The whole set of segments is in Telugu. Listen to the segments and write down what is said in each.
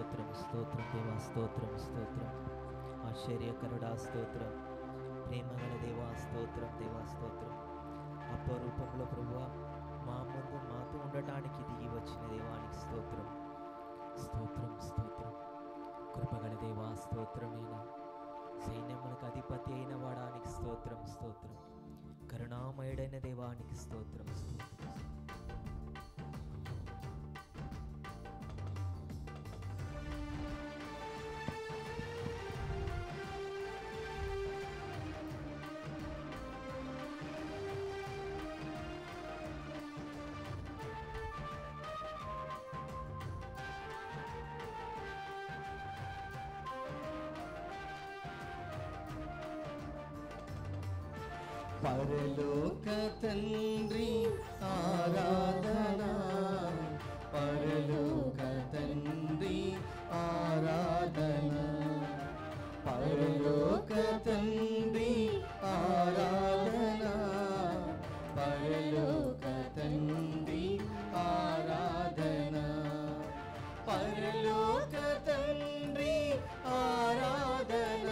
స్తోత్రం స్తోత్రం దేవా స్తోత్రం స్తోత్రం ఆశ్చర్యకరుడా స్తోత్రం ప్రేమగల దేవా స్తోత్రం దేవా స్తోత్రం అపరూపంలో ప్రభువా మా ముందు మాతో ఉండటానికి దిగి వచ్చిన దేవానికి స్తోత్రం స్తోత్రం స్తోత్రం కృపగల దేవా స్తోత్రమైన సైన్యములకు అధిపతి అయిన వాడానికి స్తోత్రం స్తోత్రం కరుణామయుడైన దేవానికి స్తోత్రం స్తోత్రం పరలోక తండ్రి ఆరాధన పరలోక తండ్రి ఆరాధన పరలోక తండ్రి ఆరాధన పరలోక తండ్రి ఆరాధన పరలోక తండ్రి ఆరాధన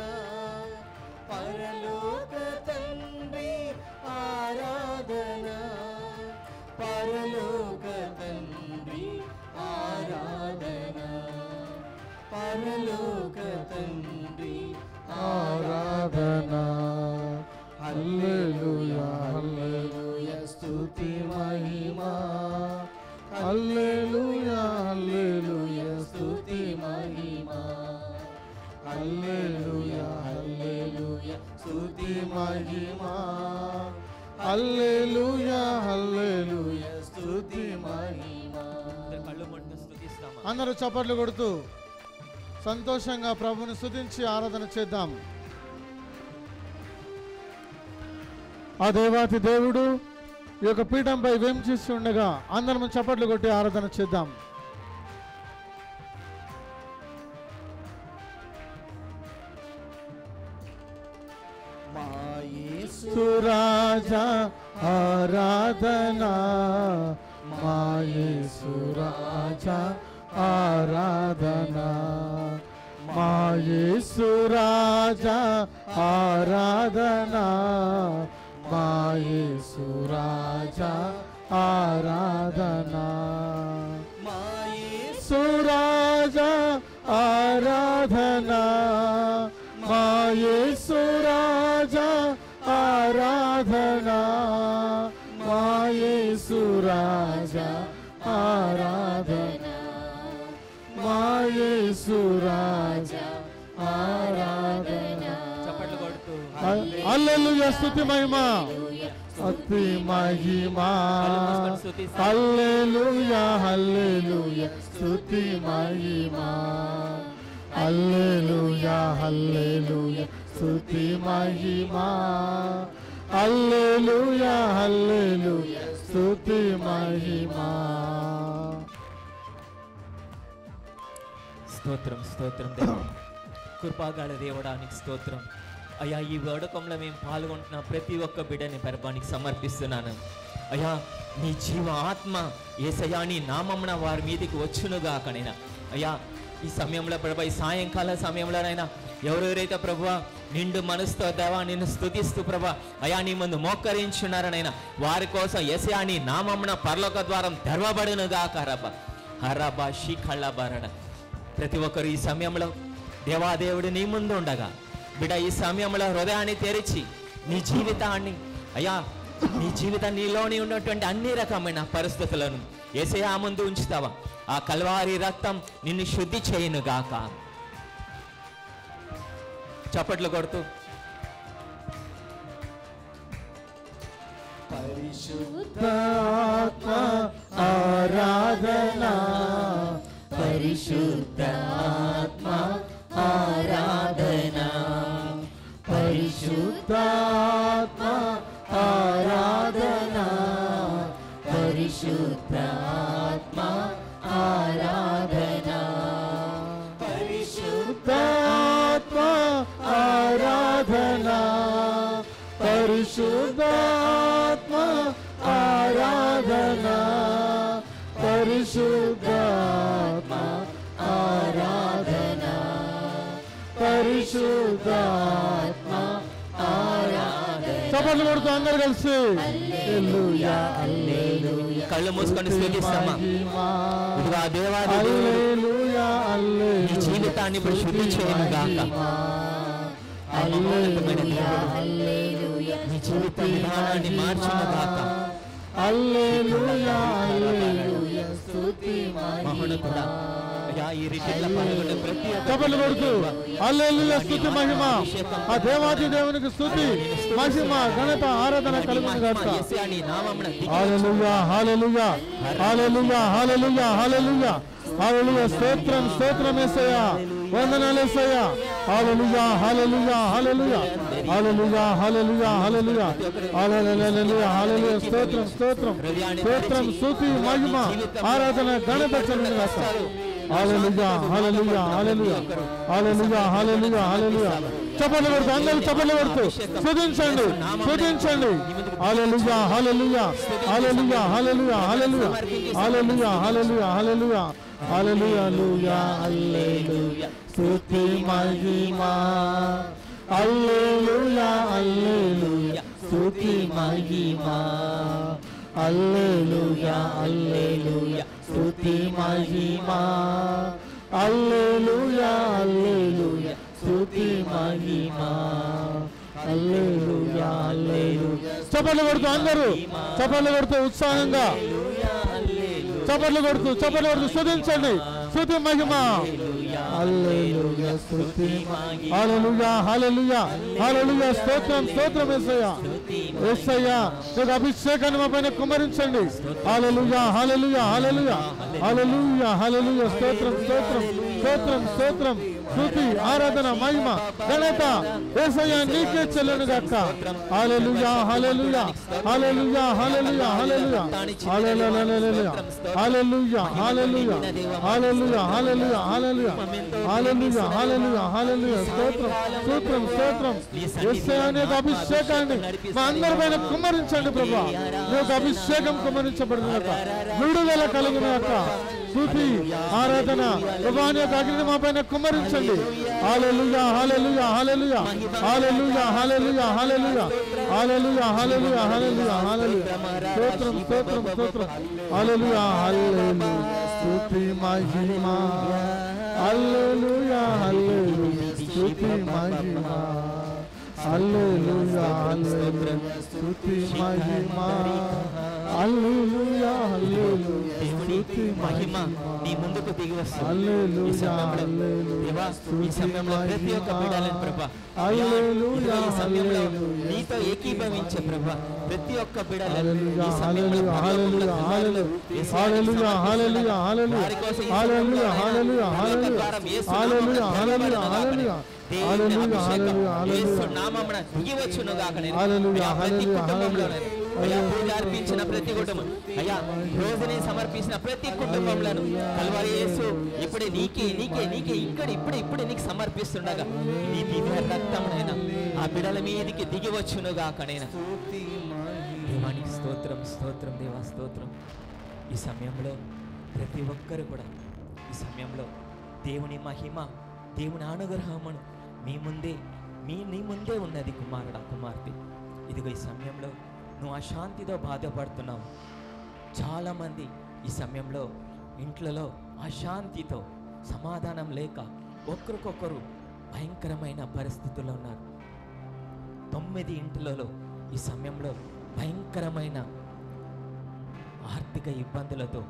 పరలోక తండ్రి ఆరాధన పరలోక తండ్రి ఆరాధన పరలోక తండ్రి ఆరాధన హల్లెలూయా హల్లెలూయా స్తుతి మహిమా హల్లెలూయా హల్లెలూయా స్తుతి మహిమా హల్లెలూయా హల్లెలూయా స్తుతి మహిమా హల్లెలూయా హల్లెలూయా స్తుతి మహిమా అందరు కళ్ళు మంటూ స్తుతిస్తామా అందరూ చప్పట్లు కొడుతూ సంతోషంగా ప్రభుని స్తుతించి ఆరాధన చేద్దాం ఆ దేవాతి దేవుడు ఈ యొక్క పీఠంపై వేంచేసి ఉండగా అందరం చప్పట్లు కొట్టి ఆరాధన చేద్దాం మా యేసు సురాజా ఆరాధన మాయే సురాజా ఆరాధన మాయే సురాజా ఆరాధన మాయే సురాజా ఆరాధన మా యేసు సురాజా ఆరాధన మాయేసురాజా ఆరాధన మాయేసురాజా ఆరాధన మాయేసురాజా ఆరాధన చప్పట్లు కొడుతూ అల్లెలుయ స్తుతి మహిమ స్తుతి మహిమ హల్లెలూయ హల్లెలూయ స్తుతి మహిమ హల్లెలూయ హల్లెలూయ స్తుతి మహిమ హల్లెలూయ హల్లెలూయ స్తుతి మహిమ స్తోత్రం స్తోత్రం దేవా కృపాగాడ దేవడానికి స్తోత్రం అయ్యా ఈ వేడుకంలో మేము పాల్గొంటున్న ప్రతి ఒక్క బిడ్డని గర్భానికి సమర్పిస్తున్నాను అయ్యా నీ జీవ ఆత్మ ఏసయ్యా నీ నామమున వారి మీదకి వచ్చునుగా కనైనా అయ్యా ఈ సమయంలో ప్రభా ఈ సాయంకాల సమయంలోనైనా ఎవరెవరైతే ప్రభువా నిండు మనసుతో దేవా నిన్ను స్తుతిస్తూ ప్రభా అయా నీ ముందు మోకరించున్నారనైనా వారి కోసం ఏసయా నీ నామమున పరలోక ద్వారం తెరవబడునుగా కరబ హరబా షీ కళ్ళబారణ ప్రతి ఒక్కరు ఈ సమయంలో దేవాదేవుడు నీ ముందు ఉండగా బిడ ఈ సమయంలో హృదయాన్ని తెరిచి నీ జీవితాన్ని అయ్యా నీ జీవితం నీలోని ఉన్నటువంటి అన్ని రకమైన పరిస్థితులను ఏసయా ముందు ఉంచుతావా ఆ కల్వారి రక్తం నిన్ను శుద్ధి చేయను గాక చప్పట్లు కొడుతూ పరిశుద్ధాత్మ ఆరాధన పరిశుద్ధాత్మ ఆరాధన పరిశుద్ధాత్మ ఆరాధన పరిశుద్ధాత్మ ఆరాధన పరిశుద్ధాత్మ ఆరాధన పరిశుద్ధాత్మ ఆరాధన పరిశుద్ధాత్మ ఆరాధన చప్పట్లు కొడుతూ అందరు కలిసి హల్లెలూయా, హల్లెలూయా. కళ్ళు మూసుకొని స్థుతిస్తామా మహిమా. ఇదిగో ఆ దేవాది దేవుడు హల్లెలూయా, హల్లెలూయా. నీ జీవితాన్ని ఇప్పుడు శుద్ధి చేయను గాక మహోన్నతమైన దేవుడు నీ జీవిత విధానాన్ని మార్చును గాక హల్లెలూయా, హల్లెలూయా. స్తుతి మహోన్నతుడా అయ్యా ఈ రీతిలో పాల్గొనే ప్రతి ఒక్క చప్పట్లు కొడుతూ హల్లెలూయా స్తుతి మహిమ ఆ దేవాది దేవునికి స్తుతి మహిమ ఘనత ఆరాధన కలుగును గాక యేసయ్యా, నీ నామమున దిగి హల్లెలూయా hallelujah hallelujah hallelujah hallelujah hallelujah స్తోత్రం స్తోత్రం యేసయ్యా వందనాలు యేసయ్యా హల్లెలూయా hallelujah hallelujah hallelujah hallelujah hallelujah hallelujah hallelujah స్తోత్రం స్తోత్రం స్తోత్రం స్తుతి మహిమ ఆరాధన ఘనత కలుగును గాక హల్లెలూయా హల్లెలూయా హల్లెలూయా హల్లెలూయా హల్లెలూయా హల్లెలూయా చప్పట్లు కొడుతూ అందరూ చప్పట్లు కొడుతూ స్తుతించండి స్తుతించండి హల్లెలూయా hallelujah hallelujah hallelujah hallelujah hallelujah hallelujah hallelujah hallelujah హల్లెలూయా స్తుతి మహిమ హల్లెలూయా హల్లెలూయా స్తుతి మహిమ హల్లెలూయా హల్లెలూయా స్తుతి మహిమ హల్లెలూయా హల్లెలూయా స్తుతి మహిమ హల్లెలూయా హల్లెలూయా చప్పట్లు కొడుతూ అందరూ చప్పట్లు కొడుతూ ఉత్సాహంగా చప్పట్లు కొడుతూ చప్పట్లు కొడుతూ స్తుతించండి స్తుతి మహిమ హల్లెలూయా స్తుతి హల్లెలూయా హల్లెలూయా హల్లెలూయా స్తోత్రం స్తోత్రం యేసయ్యా యేసయ్యా నీకు అభిషేకాన్ని మా పైన కుమ్మరించండి హల్లెలూయా హల్లెలూయా హల్లెలూయా హల్లెలూయా హల్లెలూయా స్తోత్రం స్తోత్రం స్తోత్రం స్తోత్రం స్తుతి ఆరాధన మహిమ ఘనత యేసయ్యా నీకే చెల్లును గాక హల్లెలూయా hallelujah hallelujah hallelujah hallelujah hallelujah hallelujah hallelujah hallelujah hallelujah hallelujah hallelujah hallelujah hallelujah స్తోత్రం స్తోత్రం స్తోత్రం యేసయ్యా నీకు అభిషేకాన్ని మా అందరి పైన కుమ్మరించండి ప్రభా నీకు అభిషేకం కుమ్మరించబడిన గాక విడుదల కలుగును గాక స్తుతి ఆరాధన ప్రభా నీ యొక్క అగ్ని మా పైన కుమ్మరించండి హల్లెలూయా hallelujah hallelujah hallelujah hallelujah hallelujah hallelujah hallelujah hallelujah hallelujah స్తోత్రం స్తోత్రం స్తోత్రం హల్లెలూయా హల్లెలూయా స్తుతి మహిమ హల్లెలూయా హల్లెలూయా స్తుతి మహిమ హల్లెలూయా హల్లెలూయా స్తుతి మహిమ హల్లెలూయా హల్లెలూయా దేవుని స్తుతి మహిమ మహిమ నీ ముందుకు దిగి వస్తుంది ఈ హల్లెలూయా సమయంలో దేవా, ఈ సమయంలో ప్రతి ఒక్క బిడ్డలను ప్రభా అయ్యా, హల్లెలూయా ఇదిగో ఈ సమయంలో హల్లెలూయా నీతో ఏకీభవించే ప్రభా ప్రతి ఒక్క బిడ్డలను హల్లెలూయా ఈ సమయంలో హల్లెలూయా పరలోకంలో హల్లెలూయా కృపాలను హల్లెలూయా యేసుని హల్లెలూయా సమర్పిస్తున్నాను. హల్లెలూయా వారి కోసం ఈ హల్లెలూయా సమయంలో హల్లెలూయా పరలోక ద్వారం యేసు హల్లెలూయా నామమున హల్లెలూయా తెరవబడును గాక. హల్లెలూయా దేవుని హల్లెలూయా అభిషేకం హల్లెలూయా యేసు హల్లెలూయా నామమున దిగి వచ్చును గాక నేను. హల్లెలూయా, అయ్యా, ప్రతి హల్లెలూయా, కుటుంబంలోనే హల్లెలూయా. అయ్యా పూజ అర్పించిన ప్రతి కుటుంబం అయ్యా రోజుని సమర్పించిన ప్రతి కుటుంబంలో కల్వరి యేసు ఇప్పుడే నీకే నీకే నీకే ఇక్కడ ఇప్పుడే ఇప్పుడే నీకు సమర్పిస్తుండగా నీ దివ్య రక్తమునైనా ఆ బిడల మీదికి దిగి వచ్చును గాకనైనా దేవానికి స్తోత్రం స్తోత్రం దేవా స్తోత్రం ఈ సమయంలో ప్రతి ఒక్కరు కూడా ఈ సమయంలో దేవుని మహిమ దేవుని అనుగ్రహమును మీ ముందే మీ నీ ముందే ఉన్నది కుమారుడా కుమార్తె ఇదిగో ఈ సమయంలో నువ్వు అశాంతితో బాధపడుతున్నావు చాలామంది ఈ సమయంలో ఇంట్లలో అశాంతితో సమాధానం లేక ఒకరికొకరు భయంకరమైన పరిస్థితుల్లో ఉన్నారు తొమ్మిది ఇంట్లలో ఈ సమయంలో భయంకరమైన ఆర్థిక ఇబ్బందులతో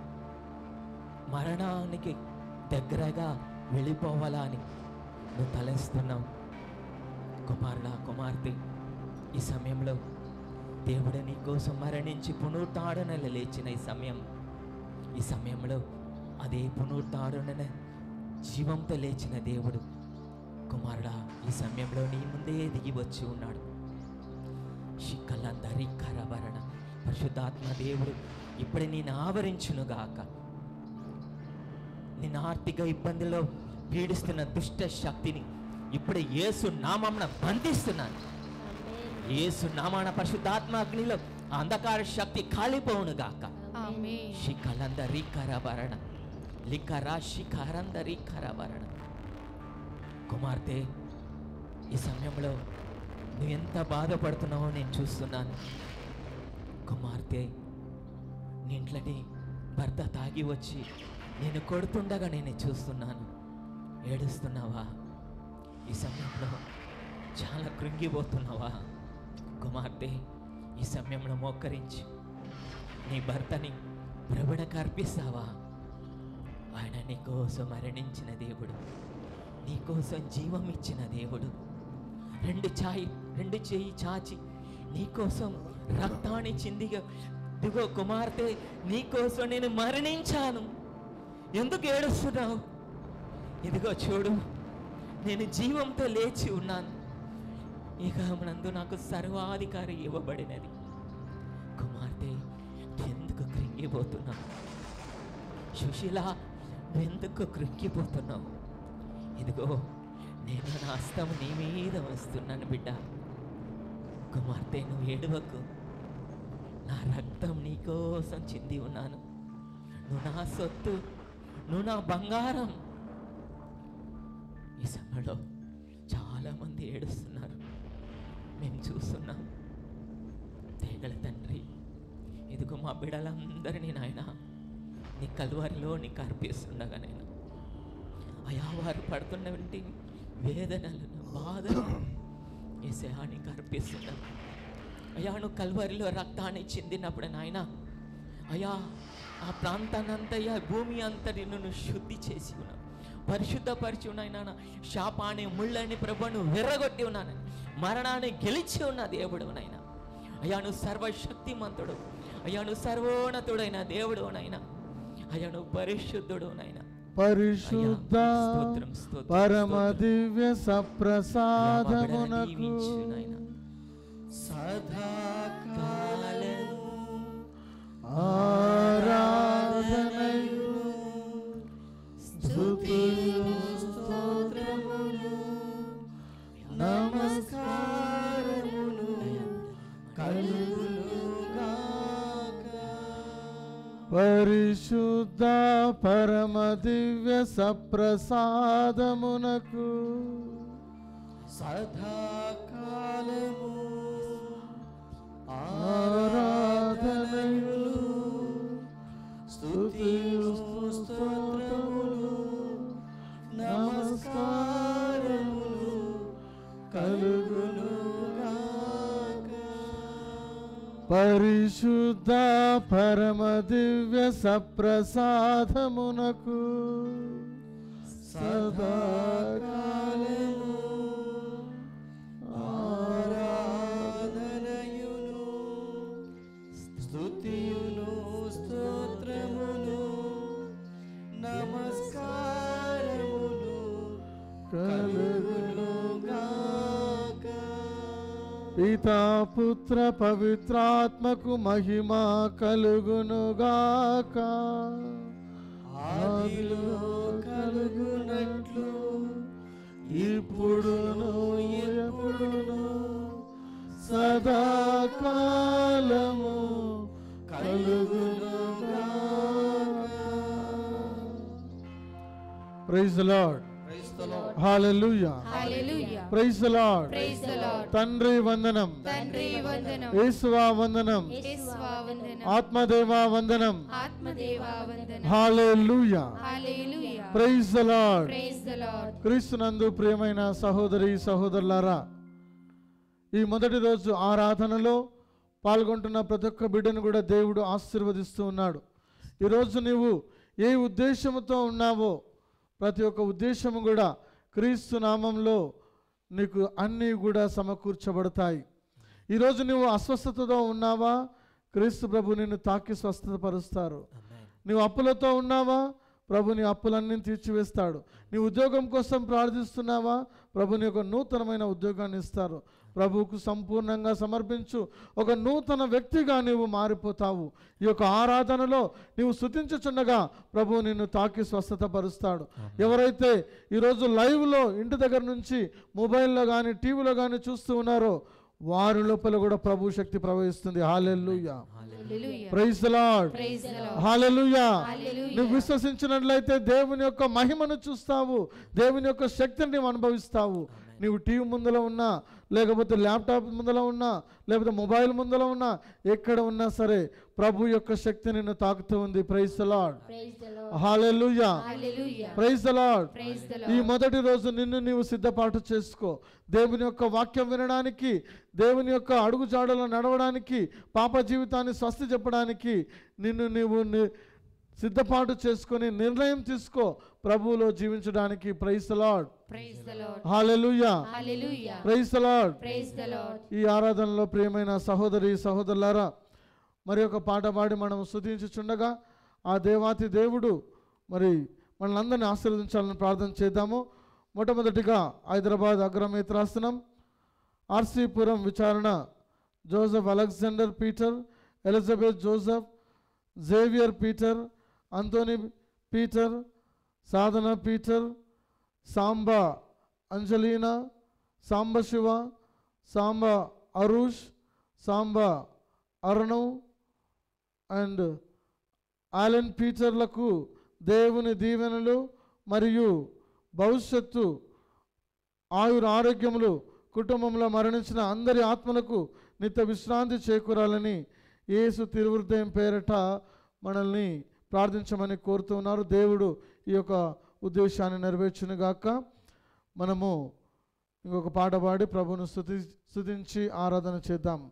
మరణానికి దగ్గరగా వెళ్ళిపోవాలా అని నువ్వు తలస్తున్నావు కుమారుడా కుమార్తె ఈ సమయంలో దేవుడు నీ కోసం మరణించి పునరుత్డనలు లేచిన ఈ సమయం ఈ సమయంలో అదే పునరుత్డన జీవంతో లేచిన దేవుడు కుమారుడా ఈ సమయంలో నీ ముందే దిగి వచ్చి ఉన్నాడు శిక్కలందరి కరవరణ పరిశుద్ధాత్మ దేవుడు ఇప్పుడే నేను ఆవరించునుగాక నిన్ను ఆర్థిక ఇబ్బందుల్లో పీడిస్తున్న దుష్ట శక్తిని ఇప్పుడే యేసు నామమున బంధిస్తున్నాను యేసు నామాన పరిశుద్ధాత్మ అగ్నిలో ఆ అంధకార శక్తి కాలిపోవును గాక ఆమేన్ శిఖలందరి కరవరణ లిఖరా శిఖరందరి కరవరణ కుమార్తె ఈ సమయంలో నువ్వు ఎంత బాధపడుతున్నావో నేను చూస్తున్నాను కుమార్తె నీ ఇంట్లోని భర్త తాగి వచ్చి నేను కొడుతుండగా నేను చూస్తున్నాను ఏడుస్తున్నావా ఈ సమయంలో చాలా కృంగిపోతున్నావా కుమార్తె ఈ సమయంలో మోకరించి నీ భర్తని ప్రభుడకు అర్పిస్తావా ఆయన నీ కోసం మరణించిన దేవుడు నీ కోసం జీవం ఇచ్చిన దేవుడు రెండు చాయి రెండు చెయ్యి చాచి నీ కోసం రక్తాన్ని చిందిగా దిగో కుమార్తె నీ కోసం నేను మరణించాను ఎందుకు ఏడుస్తున్నావు ఇదిగో చూడు నేను జీవంతో లేచి ఉన్నాను ఇక నందు నాకు సర్వాధికారి ఇవ్వబడినది కుమార్తె ఎందుకు కృంగిపోతున్నావు సుశీల ఎందుకు కృంగిపోతున్నావు ఇదిగో నేను నా హస్తం నీ మీద వస్తున్నాను బిడ్డ కుమార్తె నువ్వు ఏడవకు నా రక్తం నీకోసం చింది ఉన్నాను నువ్వు నా సొత్తు నువ్వు నా బంగారం ఈ సమయంలో చాలామంది ఏడుస్తున్నారు మేము చూస్తున్నాం తేగల తండ్రి ఇదిగో మా బిడలందరినీ నాయన నీ కలువరిలో నీకు అర్పిస్తుండగా నేను అయా వారు పడుతున్నటువంటి వేదనలను బాధలు ఏసయా నీకు అర్పిస్తున్నాను అయ్యా నువ్వు కల్వరిలో రక్తాన్ని చెందినప్పుడు నాయన అయ్యా ఆ ప్రాంతాన్నంతయ్యా భూమి అంతటి నువ్వు శుద్ధి చేసి ఉన్నావు పరిశుద్ధపరిచి ఉన్నాయన శాపాన్ని ముళ్ళని ప్రభును విర్రగొట్టి ఉన్నాను మరణాన్ని గెలిచి ఉన్న దేవుడు నాయన అయ్యా నువ్వు సర్వశక్తిమంతుడు అయ్యా నువ్వు సర్వోన్నతుడైన దేవుడు నాయన అయ్యా నువ్వు పరిశుద్ధుడు నాయన పరిశుద్ధ స్తోత్రం, స్తోత్రం, పరమ స్తోత్రం. దివ్య అయ్యా, మా బిడ్డలను సప్రసాదమునకు దీవించు నాయన సదాకాలము ఆరాధనయు స్తుతియు స్తోత్రములు నమస్కారములు కలుగునుగాక పరిశుద్ధ పరమ దివ్య సప్రసాదమునకు సదాకాలము ఆరాధనయు స్తుతియు స్తోత్రములు నమస్కారములు కలుగునుగాక పరిశుద్ధ పరమ దివ్య సప్రసాదమునకు సదాకాలము ఆరాధనయును స్తుతియును స్తోత్రమును నమస్కారములు కలుగునుగాక పితా పుత్ర పవిత్రాత్మకు మహిమ కలుగునుగాక ఆదిలో కలుగునట్లు ఇప్పుడును ఎప్పుడును సదాకాలము కలుగునుగాక praise Lord hallelujah hallelujah praise Lord praise the Lord తండ్రి వందనం తండ్రి వందనం యేసువా వందనం యేసువా వందనం ఆత్మదేవా వందనం ఆత్మదేవా వందనం hallelujah hallelujah praise the Lord praise the Lord క్రీస్తునందు ప్రియమైన సహోదరి సహోదరులారా ఈ మొదటి రోజు ఆరాధనలో పాల్గొంటున్న ప్రతి ఒక్క బిడ్డను కూడా దేవుడు ఆశీర్వదిస్తూ ఉన్నాడు ఈరోజు నీవు ఏ ఉద్దేశంతో ఉన్నావో ప్రతి ఒక్క ఉద్దేశము కూడా క్రీస్తు నామంలో నీకు అన్నీ కూడా సమకూర్చబడతాయి ఈరోజు నువ్వు అస్వస్థతతో ఉన్నావా క్రీస్తు ప్రభు నిన్ను తాకి స్వస్థతపరుస్తారు నీవు అప్పులతో ఉన్నావా ప్రభు నీ అప్పులన్నీ తీర్చివేస్తాడు నీ ఉద్యోగం కోసం ప్రార్థిస్తున్నావా ప్రభు నీ ఒక నూతనమైన ఉద్యోగాన్ని ఇస్తారు ప్రభువుకు సంపూర్ణంగా సమర్పించు ఒక నూతన వ్యక్తిగా నీవు మారిపోతావు ఈ యొక్క ఆరాధనలో నీవు స్థుతించుచుండగా ప్రభు నిన్ను తాకి స్వస్థత పరుస్తాడు ఎవరైతే ఈరోజు లైవ్లో ఇంటి దగ్గర నుంచి మొబైల్లో కానీ టీవీలో కానీ చూస్తూ ఉన్నారో వారి లోపల కూడా ప్రభు శక్తి ప్రవహిస్తుంది hallelujah hallelujah praise Lord praise the Lord hallelujah hallelujah నువ్వు విశ్వసించినట్లయితే దేవుని యొక్క మహిమను చూస్తావు దేవుని యొక్క శక్తిని నీవు అనుభవిస్తావు నీవు టీవీ ముందులో ఉన్నా లేకపోతే ల్యాప్టాప్ ముందర ఉన్నా లేకపోతే మొబైల్ ముందర ఉన్నా ఎక్కడ ఉన్నా సరే ప్రభు యొక్క శక్తి నిన్ను తాకుతూ ఉంది praise lord Praise the Lord. Hallelujah Hallelujah. Praise lord Praise the ఈ Lord. మొదటి రోజు నిన్ను నీవు సిద్ధపాటు చేసుకో దేవుని యొక్క వాక్యం వినడానికి దేవుని యొక్క అడుగుజాడలో నడవడానికి పాప జీవితాన్ని స్వస్తి చెప్పడానికి నిన్ను నీవు ని- సిద్ధపాటు చేసుకొని నిర్ణయం తీసుకో ప్రభువులో జీవించడానికి praise lord Praise the Lord. Hallelujah Hallelujah. Praise lord Praise the Lord. ఈ ఆరాధనలో ప్రియమైన సహోదరి సహోదరులారా మరి ఒక పాట పాడి మనం స్తుతించుచుండగా ఆ దేవాతి దేవుడు మరి మనల్ని ఆశీర్వదించాలని ప్రార్థన చేద్దాము మొట్టమొదటిగా హైదరాబాద్ అగ్రమిత్రాసనం ఆర్సీపురం విచారణ Joseph Alexander Peter Elizabeth Joseph Xavier Peter Anthony Peter Sadhana Peter Samba Angelina Samba Shiva Samba Arush Samba Arunav and Allen పీటర్లకు దేవుని దీవెనలు మరియు భవిష్యత్తు ఆయుర ఆరోగ్యములు కుటుంబంలో మరణించిన అందరి ఆత్మలకు నిత్య విశ్రాంతి చేకూరాలని యేసు తిరువృదయం పేరట మనల్ని ప్రార్థించమని కోరుతున్నారు దేవుడు ఈ యొక్క ఉద్దేశాన్ని నెరవేర్చునుగాక మనము ఇంకొక పాట పాడి ప్రభును స్తుతి స్తుతించి ఆరాధన చేద్దాం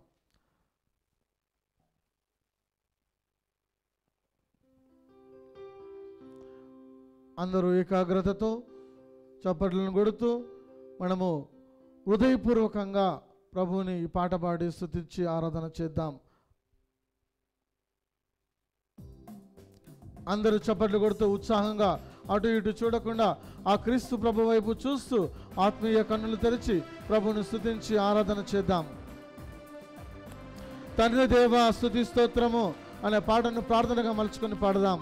అందరూ ఏకాగ్రతతో చప్పట్లను కొడుతూ మనము హృదయపూర్వకంగా ప్రభువుని ఈ పాట పాడి స్తుతించి ఆరాధన చేద్దాం అందరూ చప్పట్లు కొడుతూ ఉత్సాహంగా అటు ఇటు చూడకుండా ఆ క్రీస్తు ప్రభు వైపు చూస్తూ ఆత్మీయ కన్నులు తెరిచి ప్రభుని స్తుతించి ఆరాధన చేద్దాం తండ్రి దేవ స్తుతి స్తోత్రము అనే పాటను ప్రార్థనగా మలుచుకొని పాడదాం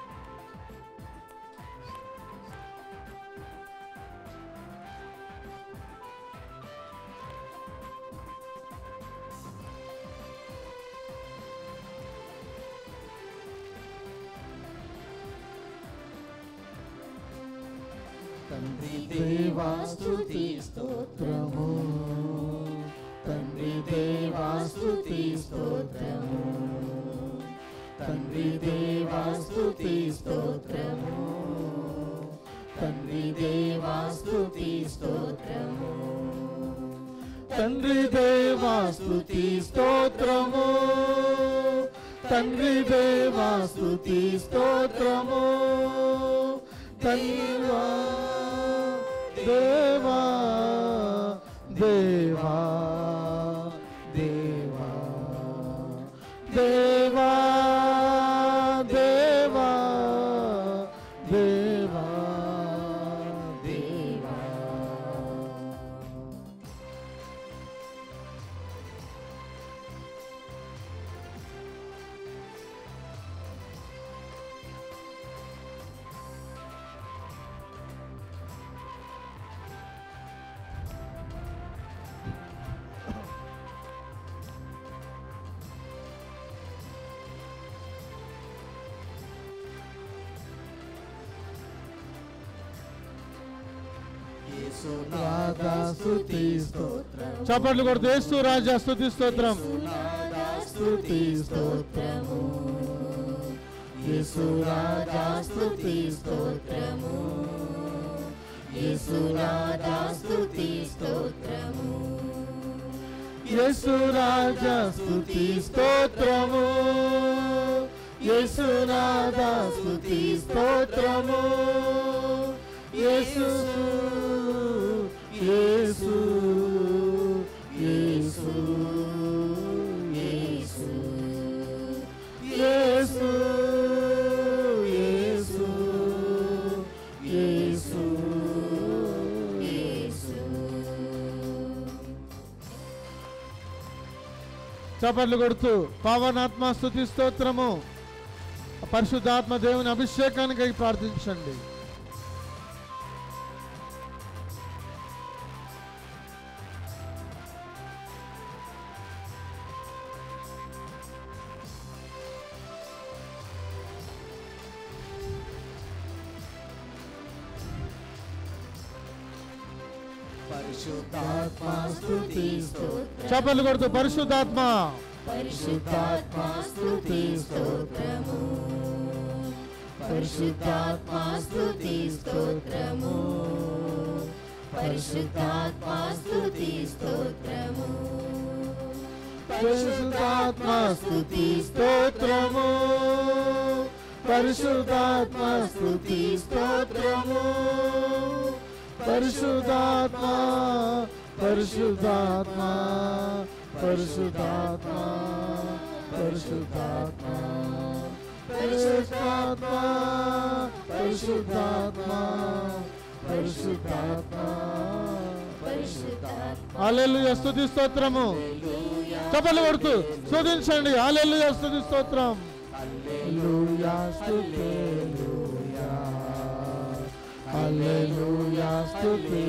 తండ్రి దేవా స్తుతి స్తోత్రము తండ్రి దేవా స్తుతి స్తోత్రము తండ్రి దేవా స్తుతి స్తోత్రము తండ్రి దేవా స్తుతి స్తోత్రము తండ్రి దేవా స్తుతి స్తోత్రము తండ్రి దేవా స్తుతి స్తోత్రము దేవా దేవా దేవా దేవా దేవా దేవా దేవా దేవా యేసునాథా స్తుతి స్తోత్రం చప్పట్లు కొడుతూ యేసు రాజా స్తుతి స్తోత్రం యేసునాథా స్తుతి స్తోత్రము యేసురాజా స్తుతి స్తోత్రము యేసునాథా స్తుతి స్తోత్రము యేసు రాజా స్తుతి స్తోత్రము యేసునాథా స్తుతి స్తోత్రము యేసు యేసు యేసు యేసు యేసు యేసు యేసు యేసు చప్పట్లు కొడుతూ పవనాత్మ స్థుతి స్తోత్రము పరిశుద్ధాత్మ దేవుని అభిషేకానికి ప్రార్థించండి పరిశుద్ధాత్మ స్తుతి స్తోత్రం చప్పట్లు కొడుతూ పరిశుద్ధాత్మ పరిశుద్ధాత్మ స్తుతి స్తోత్రము పరిశుద్ధాత్మ స్తుతి స్తోత్రము పరిశుద్ధాత్మ స్తుతి స్తోత్రము పరిశుద్ధాత్మ స్తుతి స్తోత్రము పరిశుద్ధాత్మ స్తుతి స్తోత్రము పరిశుద్ధాత్మ పరిశుద్ధాత్మ పరిశుద్ధాత్మ పరిశుద్ధాత్మ పరిశుద్ధాత్మ పరిశుద్ధాత్మ పరిశుద్ధాత్మ పరిశుద్ధాత్మ అల్లెలు స్తుతి స్తోత్రము చప్పలు కొడుతూ స్తుతించండి అల్లెలు స్తుతి స్తోత్రం హల్లెలూయా స్తుతి హల్లెలూయా స్తుతి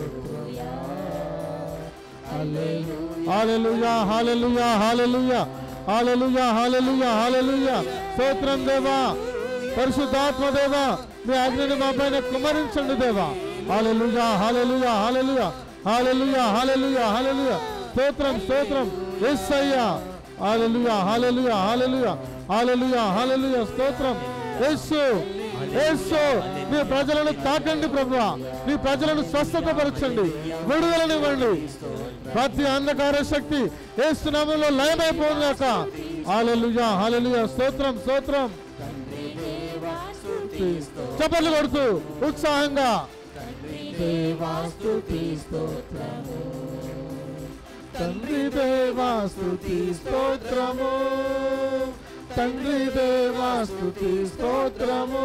హల్లెలూయా hallelujah hallelujah hallelujah hallelujah hallelujah స్తోత్రం దేవా పరిశుద్ధాత్మ దేవా మీ అగ్నిని మా పైన కుమరించండి దేవా హల్లెలూయా hallelujah hallelujah hallelujah hallelujah hallelujah స్తోత్రం స్తోత్రం యేసయ్యా హల్లెలూయా హల్లెలూయా హల్లెలూయా హల్లెలూయా హల్లెలూయా స్తోత్రం యేసు యేసు మీ ప్రజలను తాకండి ప్రభువా మీ ప్రజలను స్వస్థతపరచండి విడుదలనివ్వండి ప్రతి అంధకార శక్తి ఏసునామంలో లయమైపోగాక హాలెలుయా హాలెలుయా స్తోత్రం స్తోత్రం చప్పట్లు కొడుతూ ఉత్సాహంగా దేవాస్తుతి స్తోత్రము తండ్రి దేవాస్తుతి స్తోత్రము తండ్రి దేవాస్తుతి స్తోత్రము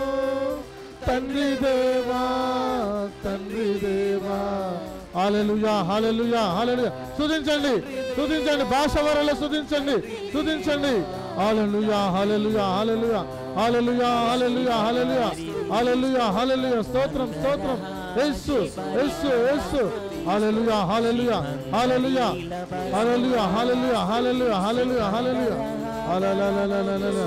తండ్రి దేవా తండ్రి దేవా హాలెలుయా హాలెలుయా హాలెలుయా స్తుతించండి స్తుతించండి భాష వరలో స్తుతించండి స్తుతించండి hallelujah hallelujah hallelujah hallelujah hallelujah hallelujah hallelujah hallelujah స్తోత్రం స్తోత్రం Yesu Yesu Yesu hallelujah hallelujah hallelujah hallelujah hallelujah hallelujah hallelujah hallelujah hallelujah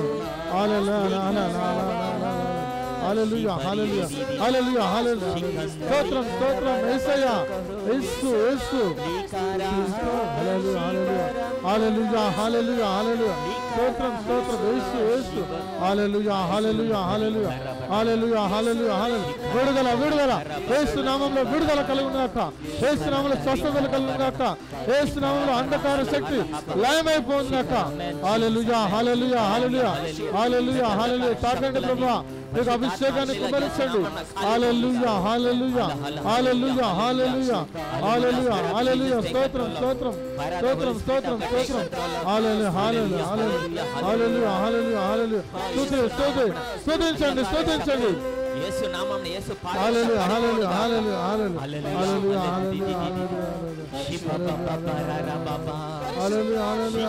hallelujah hallelujah hallelujah hallelujah hallelujah స్తోత్రం స్తోత్రం యేసయ్యా యేసు యేసు హల్లెలూయా హల్లెలూయా హల్లెలూయా హల్లెలూయా స్తోత్రం స్తోత్రం యేసు యేసు హల్లెలూయా హల్లెలూయా హల్లెలూయా హల్లెలూయా హల్లెలూయా హల్లెలూయా విడుదల విడుదల యేసు నామంలో విడుదల కలుగునాక యేసు నామంలో స్వస్థతలు కలుగునాక యేసు నామంలో అంధకార శక్తి లయమైపోయిందాక హల్లెలూయా హల్లెలూయా హల్లెలూయా హల్లెలూయా హల్లెలూయా తాకండి ప్రభువా మీకు అభిషేకాన్ని కుమరించండి hallelujah hallelujah hallelujah hallelujah hallelujah hallelujah స్తోత్రం స్తోత్రం స్తోత్రం స్తోత్రం స్తోత్రం hallelujah hallelujah hallelujah hallelujah hallelujah hallelujah స్తుతి స్తుతి స్తుతించండి స్తుతించండి యేసు నామం యేసు పాద hallelujah hallelujah hallelujah hallelujah hallelujah, hallelujah hallelujah శివ బాబా బరారా బాబా. హాలెలూయా హాలెలూయా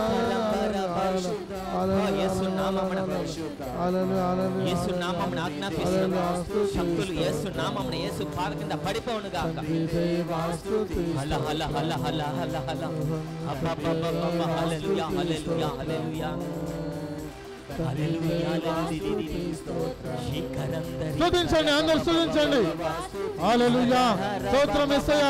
హాలెలూయా యేసు నామమున హాలెలూయా హాలెలూయా యేసు నామమున ఆజ్ఞాపిస్తున్నాము శక్తులు యేసు నామమున యేసు పాద కింద పడిపోవును గాక హల హల హల హల హల హల అబ్బబ్బబ్బబ్బ హల్లెలూయా హల్లెలూయా హల్లెలూయా హల్లెలూయా హల్లెలూయా శిఖరందరి స్తుతించండి అందరు స్తుతించండి హల్లెలూయా స్తోత్రం యేసయ్యా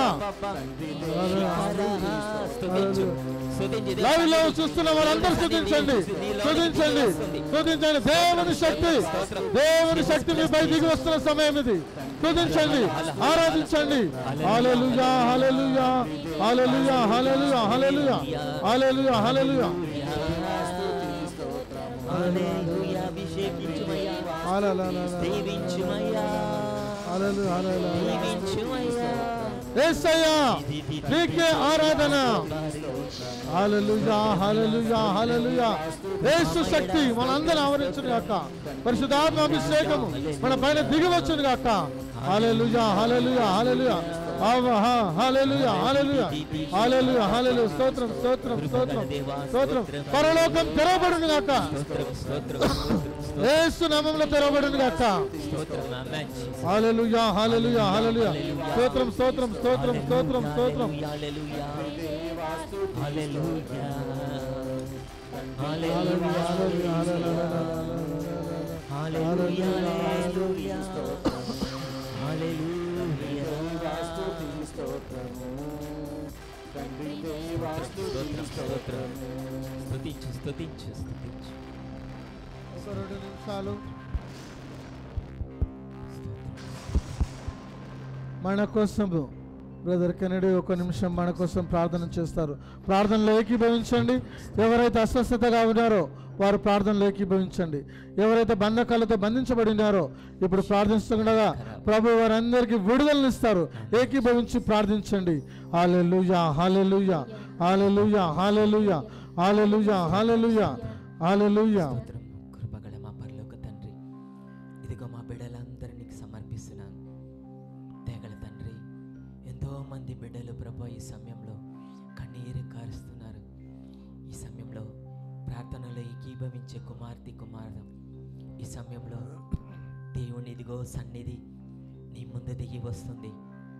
స్తుతించు స్తుతించు లైవ్ లో చూస్తున్న వాళ్ళందరూ స్తుతించండి స్తుతించండి స్తుతించండి దేవుని శక్తి దేవుని శక్తి మీపై దిగి వస్తున్న సమయం ఇది స్తుతించండి ఆరాధించండి హల్లెలూయా hallelujah hallelujah hallelujah hallelujah hallelujah hallelujah హల్లెలూయా అభిషేకించుమయ్యా హల్లెలూయా దీవించుమయ్యా హల్లెలూయా హల్లెలూయా దీవించుమయ్యా యేసయ్యా నీకే ఆరాధన హల్లెలూయా హల్లెలూయా హల్లెలూయా యేసు శక్తి మనందరం ఆవరించును గాక పరిశుద్ధాత్మ అభిషేకము మన పైన దిగి వచ్చును గాక హల్లెలూయా హల్లెలూయా హల్లెలూయా ఆవహ హల్లెలూయా హల్లెలూయా హల్లెలూయా హల్లెలూయా స్తోత్రం స్తోత్రం స్తోత్రం స్తోత్రం పరలోకం తెరవబడును గాక స్తోత్రం స్తోత్రం స్తోత్రం యేసు నామములో తెరవబడును గాక స్తోత్రం ఆమేన్ హల్లెలూయా హల్లెలూయా హల్లెలూయా స్తోత్రం స్తోత్రం స్తోత్రం స్తోత్రం స్తోత్రం హల్లెలూయా hallelujah hallelujah hallelujah hallelujah hallelujah hallelujah హల్లెలూయా స్తోత్రము తండ్రి దేవా స్తుతి స్తోత్రం స్తోత్రం స్తోత్రము స్తుతించు స్తుతించు స్తుతించు ఒక రెండు నిమిషాలు మన కోసం బ్రదర్ కెనడీ ఒక నిమిషం మన కోసం ప్రార్థన చేస్తారు ప్రార్థనలో ఏకీభవించండి ఎవరైతే అస్వస్థతగా ఉన్నారో వారు ప్రార్థనలో ఏకీభవించండి ఎవరైతే బంధకాలతో బంధించబడి ఉన్నారో ఇప్పుడు ప్రార్థిస్తుండగా ప్రభు వారందరికీ విడుదలనిస్తారు ఏకీభవించి ప్రార్థించండి hallelujah hallelujah hallelujah hallelujah hallelujah hallelujah hallelujah స్తోత్రం కృపగల మా పరలోక తండ్రి ఇదిగో మా బిడ్డలందరూ నీకు సమర్పిస్తున్నాను తెగల తండ్రి ఎంతో మంది బిడ్డలు ప్రభు ఈ సమయంలో కన్నీరు కారుస్తున్నారు ఈ సమయంలో ప్రార్థనలో ఏకీభవించే కుమార్తె కుమారుడు ఈ సమయంలో దేవుని ఇదిగో సన్నిధి నీ ముందు దిగి వస్తుంది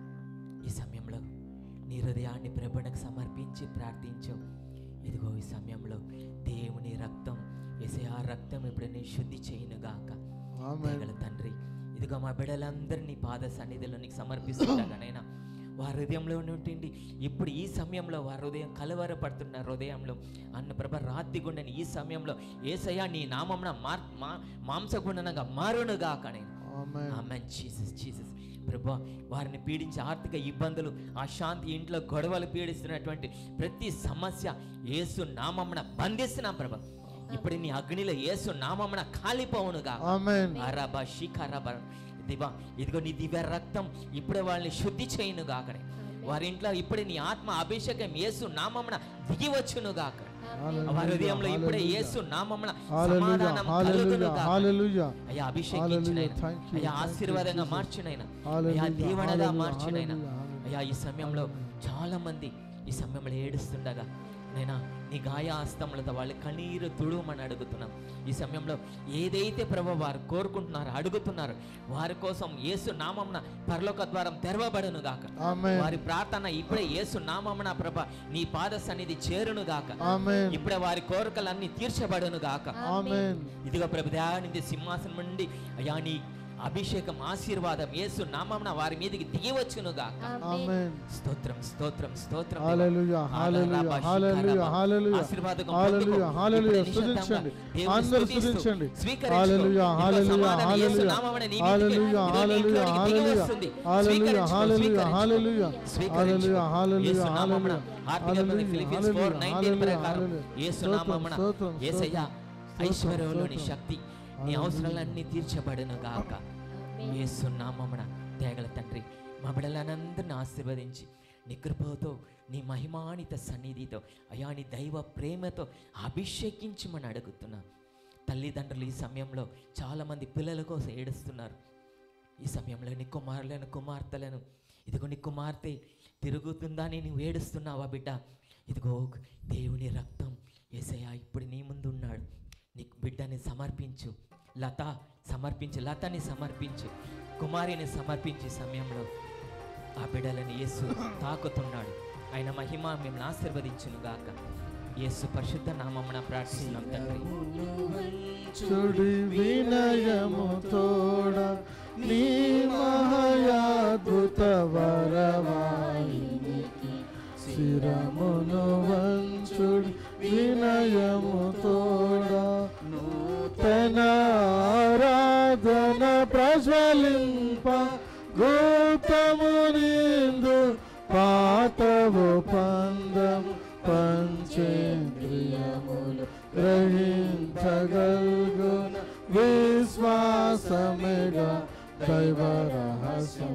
ఈ సమయంలో నీ హృదయాన్ని ప్రభునకు సమర్పించి ప్రార్థించు ఇదిగో ఈ సమయంలో దేవుని రక్తం వేసే ఆ రక్తం ఇప్పుడు నీ శుద్ధి చేయనుగాక ఆమేన్ దయగల తండ్రి ఇదిగో మా బిడ్డలందరినీ పాద సన్నిధిలో నీకు సమర్పిస్తుండగానైనా వారి హృదయంలో నుండి ఇప్పుడు ఈ సమయంలో వారి హృదయం కలవరపడుతున్న హృదయంలో అన్న ప్రభ రాత్రి గుండెని ఈ సమయంలో ఏసయ్యా నీ నామమున మార్ మా మాంసగుండనగా మారునుగాక నేను ఆమేన్ ఆమెన్ జీసస్ జీసస్ ప్రభా వారిని పీడించే ఆర్థిక ఇబ్బందులు అశాంతి ఇంట్లో గొడవలు పీడిస్తున్నటువంటి ప్రతి సమస్య యేసు నామమున బంధిస్తున్నాం ప్రభా ఇప్పుడు నీ అగ్నిలో యేసు నామమున కాలిపోవునుగా ఆమేన్ అరబా శిఖరబ దివా ఇదిగో నీ దివ్య రక్తం ఇప్పుడే వాళ్ళని శుద్ధి చేయునుగా అక్కడే వారి ఇంట్లో ఇప్పుడే నీ ఆత్మ అభిషేకం యేసు నామమున దిగి వచ్చునుగా అక్కడ వారి హృదయంలో ఇప్పుడే యేసు నామమున హల్లెలూయా సమాధానం హల్లెలూయా కలుగునుగాక. హల్లెలూయా అయ్యా అభిషేకించినైనా Hallelujah. Thank you. అయ్యా Thank you, ఆశీర్వాదంగా Jesus. మార్చినైనా Hallelujah. అయ్యా దీవెనగా Hallelujah. మార్చినైనా Hallelujah. అయ్యా ఈ సమయంలో చాలా మంది ఈ సమయంలో ఏడుస్తుండగా నైనా నీ గాయ హస్తములతో వాళ్ళ కన్నీరు తుడుమని అడుగుతున్నాం ఈ సమయంలో ఏదైతే ప్రభు వారు కోరుకుంటున్నారో అడుగుతున్నారు వారి కోసం యేసు నామమున పరలోక ద్వారం తెరవబడును గాక ఆమేన్ వారి ప్రార్థన ఇప్పుడే యేసు నామమున ప్రభ నీ పాద సన్నిధి చేరును గాక ఆమేన్ ఇప్పుడే వారి కోరికలన్నీ తీర్చబడును గాక ఆమేన్ ఇదిగో ప్రభు దయానింది సింహాసనం నుండి అయా నీ అభిషేకం ఆశీర్వాదం యేసు నామమున వారి మీదకి దిగివచ్చునుగా ఆమేన్ స్తోత్రం స్తోత్రం స్తోత్రం దేవా. హల్లెలూయా హల్లెలూయా ఆదరాబా, హల్లెలూయా శిఖరబా. హల్లెలూయా ఆశీర్వాదం హల్లెలూయా పొందుకో. హల్లెలూయా ఇప్పుడే నిశ్శబ్దంగా స్తుతించండి దేవుని అందరూ స్తుతిస్తూ స్తుతించండి స్వీకరించుకో. హల్లెలూయా ఇదిగో హల్లెలూయా సమాధానం యేసు హల్లెలూయా నామమున నీ మీదికి హల్లెలూయా ఇదిగో నీ హల్లెలూయా ఇంట్లోనికి దిగి హల్లెలూయా వస్తుంది. హల్లెలూయా స్వీకరించుకో, హల్లెలూయా స్వీకరించుకో. హల్లెలూయా స్వీకరించుకో. హల్లెలూయా హల్లెలూయా యేసు నామమున హల్లెలూయా ఆత్మీయమైన ఫిలిప్పీన్స్ 4, 19 హల్లెలూయా ప్రకారం హల్లెలూయా యేసు స్తోత్రం, నామమున స్తోత్రం, యేసయ్య స్తోత్రం, ఐశ్వర్యంలోని స్తోత్రం. శక్తి నీ అవసరాలన్నీ తీర్చబడును గాక యేసు నామమున తేగల తండ్రి మా బిడ్డలనందరిని ఆశీర్వదించి నీ కృపతో నీ మహిమానిత సన్నిధితో అయా నీ దైవ ప్రేమతో అభిషేకించమని అడుగుతున్నా తల్లిదండ్రులు ఈ సమయంలో చాలామంది పిల్లల కోసం ఏడుస్తున్నారు ఈ సమయంలో నీ కుమారులను కుమార్తెలను ఇదిగో నీ కుమార్తె తిరుగుతుందని నువ్వు ఏడుస్తున్నావా బిడ్డ ఇదిగో దేవుని రక్తం ఏసయ్యా ఇప్పుడు నీ ముందు ఉన్నాడు నీ బిడ్డని సమర్పించు లత సమర్పించు లతని సమర్పించు కుమారిని సమర్పించే సమయంలో ఆ బిడ్డలని యేసు తాకుతున్నాడు ఆయన మహిమ మిమ్మల్ని ఆశీర్వదించును గాక యేసు పరిశుద్ధ నామమున ప్రార్థిస్తున్నాం తండ్రి చుడి వినయము తోడ నీ మహాయాద్భుత వరవాయినికి శిరమును వంచుడి వినయము తోడ నూతన ఆరాధన ప్రజ్వలింప గౌతము నిందు పాతవు పందము పంచేంద్రియములు గ్రహించగల్గున విశ్వాసమేగా దైవ రహస్యం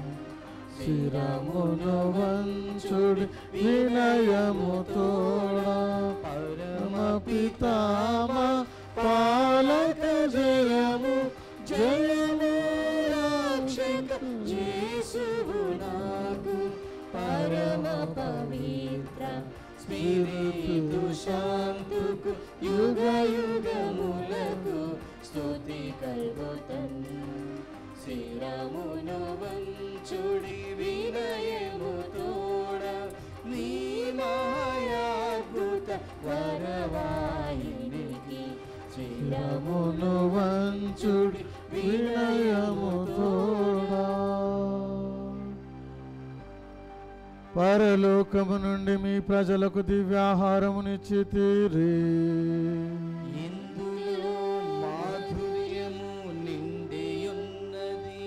శిరమును వంచుడి వినయము తోడా పరమ పితామ పాలక జయము జయము రక్షక యేసువు నాకు పరమ పవిత్ర స్పిరితు శాంతుకు యుగ యుగములకు స్తుతి కల్గుతన్ శిరమును వంచుడి వినయము తోడ నీ మాయాద్భుత వరవాయినికి శిరమును వంచుడి వినయము తోడా పరలోకము నుండి మీ ప్రజలకు దివ్యాహారమునిచ్చితిరి ఇందులో మాధుర్యము నిండియున్నది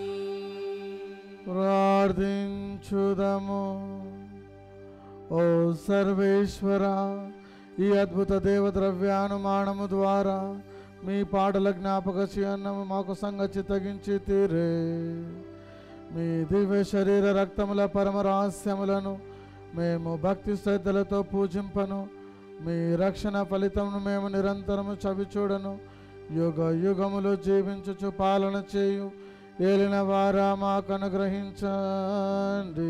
ప్రార్థించుదము ఓ సర్వేశ్వర ఈ అద్భుత దేవద్రవ్యానుమానము ద్వారా మీ పాటల జ్ఞాపక చిహ్నము మాకు సంగతి తగించి తీరే మీ దివ్య శరీర రక్తముల పరమ రహస్యములను మేము భక్తి శ్రద్ధలతో పూజింపను మీ రక్షణ ఫలితమును మేము నిరంతరము చవిచూడను యుగ యుగములు జీవించుచు పాలన చేయు ఏలిన వారా మాకు అనుగ్రహించండి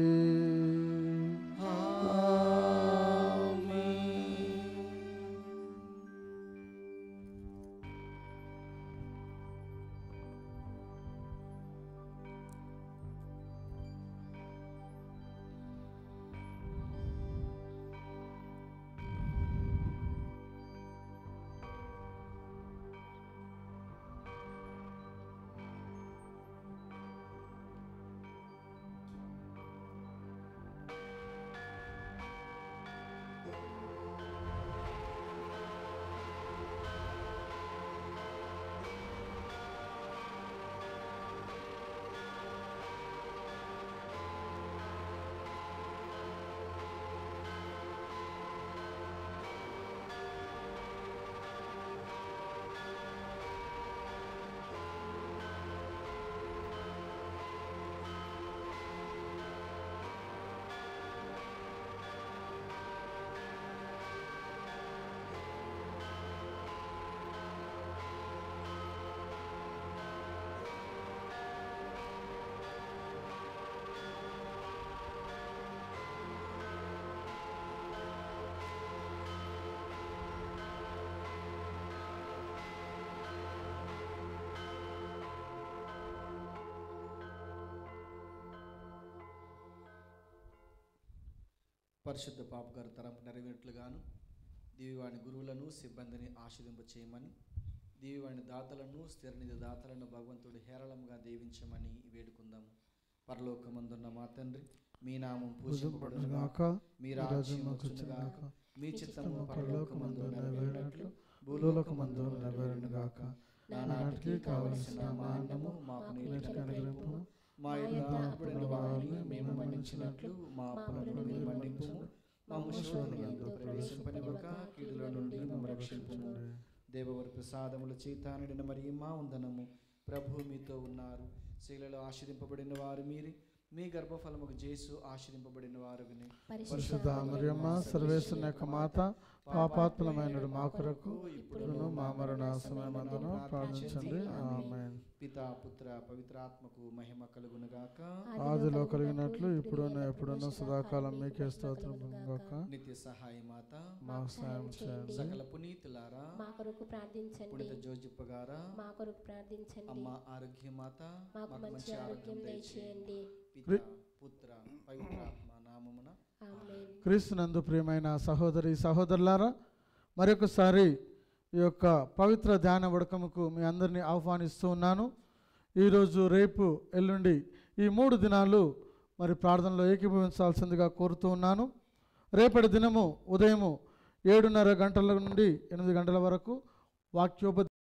పరిశుద్ధ పాప గారు తరంపు నెరవేరుట్లుగాను దివివాణి గురువులను సిబ్బందిని ఆశీర్వింప చేయమని దివివాణి దాతలను స్థిరనిధి దాతలను భగవంతుడు హేరళముగా దీవించమని వేడుకుందాము పరలోకమందున్న మా తండ్రి మీ నామం పూజింపబడునుగాక మీ రాజ్యం వచ్చునుగాక మీ చిత్తము పరలోకమందు నెరవేరినట్లు భూలోకమందు నెరవేరునుగాక నానాటికి కావలసిన మా అన్నము మాకు నేటికి అనుగ్రహింపుము మా యొక్క అప్పుడైన వారిని మేము మన్నించినట్లు మా అప్పులను మీరు మన్నించుము మా ముష్టి ప్రవేశింపనివ్వక కీడుల నుండి మమ్మల్ని రక్షింపుము దేవవరి ప్రసాదముల చేత నిండిన మరియు మా ఉందనము ప్రభు మీతో ఉన్నారు స్త్రీలలో ఆశ్రదింపబడిన వారు మీరే మీ గర్భఫలముకు జేసు ఆశ్రదింపబడిన వారు విని పరిశుద్ధ మరియమ్మ సర్వేశ్వరుని యొక్క మాత పాపాత్మలమైన మా కొరకు ఇప్పుడును మా మరణ సమయమందును ప్రార్థించండి ఆమేన్ పితా పుత్ర పవిత్రాత్మకు మహిమ కలుగునుగాక ఆదిలో కలిగినట్లు ఇప్పుడును ఎప్పుడును సదాకాలం మీకే స్తోత్రం గాక నిత్య సహాయ మాత మాకు సాయం చేయండి సకల పునీతులారా మా కొరకు ప్రార్థించండి పుణిత జోజిప్ప గారా మా కొరకు ప్రార్థించండి అమ్మ ఆరోగ్య మాత మాకు మంచి ఆరోగ్యం దయచేయండి పిత పుత్ర పవిత్రాత్మ నామమున ఆమేన్ క్రీస్తునందు ప్రియమైన సహోదరి సహోదరులారా మరొకసారి ఈ యొక్క పవిత్ర ధ్యాన ఉడకముకు మీ అందరినీ ఆహ్వానిస్తూ ఉన్నాను ఈరోజు రేపు ఎల్లుండి ఈ మూడు దినాలు మరి ప్రార్థనలో ఏకీభవించాల్సిందిగా కోరుతూ ఉన్నాను రేపటి దినము ఉదయము ఏడున్నర గంటల నుండి ఎనిమిది గంటల వరకు వాక్యోప